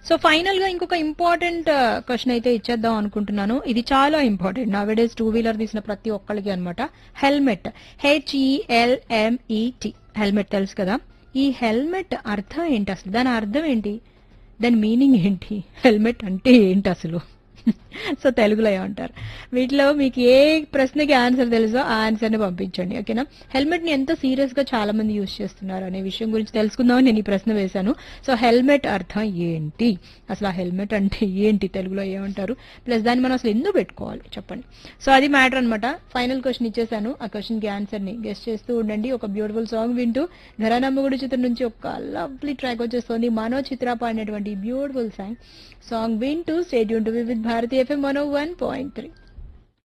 so final గా ఇంకొక important question అయితే ఇచ్చేద్దాం అనుకుంటున్నాను ఇది చాలా ఇంపార్టెంట్ నా డేస్ టూ వీలర్ తీసిన ప్రతి ఒక్కరికి అనమాట హెల్మెట్ హెచ్ఈఎల్ఎంఈటి హెల్మెట్ తెలుసు కదా ఈ హెల్మెట్ అర్థం ఏంటి అసలు దాని అర్థం ఏంటి దాని మీనింగ్ ఏంటి హెల్మెట్ అంటే ఏంటి అసలు సో తెలుగులో ఏమంటారు వీటిలో మీకు ఏ ప్రశ్నకి ఆన్సర్ తెలుసో ఆ ఆన్సర్ ని పంపించండి ఓకేనా హెల్మెట్ ని ఎంత సీరియస్ గా చాలా మంది యూజ్ చేస్తున్నారు అనే విషయం గురించి తెలుసుకుందామని నేను ఈ ప్రశ్న వేశాను సో హెల్మెట్ అర్థం ఏంటి అసలు ఆ హెల్మెట్ అంటే ఏంటి తెలుగులో ఏమంటారు ప్లస్ దాన్ని మనం అసలు ఎందుకు పెట్టుకోవాలి చెప్పండి సో అది మ్యాటర్ అనమాట ఫైనల్ క్వశ్చన్ ఇచ్చేసాను ఆ క్వశ్చన్ కి ఆన్సర్ ని గెస్ట్ చేస్తూ ఉండండి ఒక బ్యూటిఫుల్ సాంగ్ వింటూ ఘరానమ్మగుడి చిత్రం నుంచి ఒక లవ్లీ ట్రాక్ వచ్చేస్తుంది మనో చిత్ర పాడినటువంటి బ్యూటిఫుల్ సాంగ్ సాంగ్ వింటూ stay tuned to with Bharati FM one one point three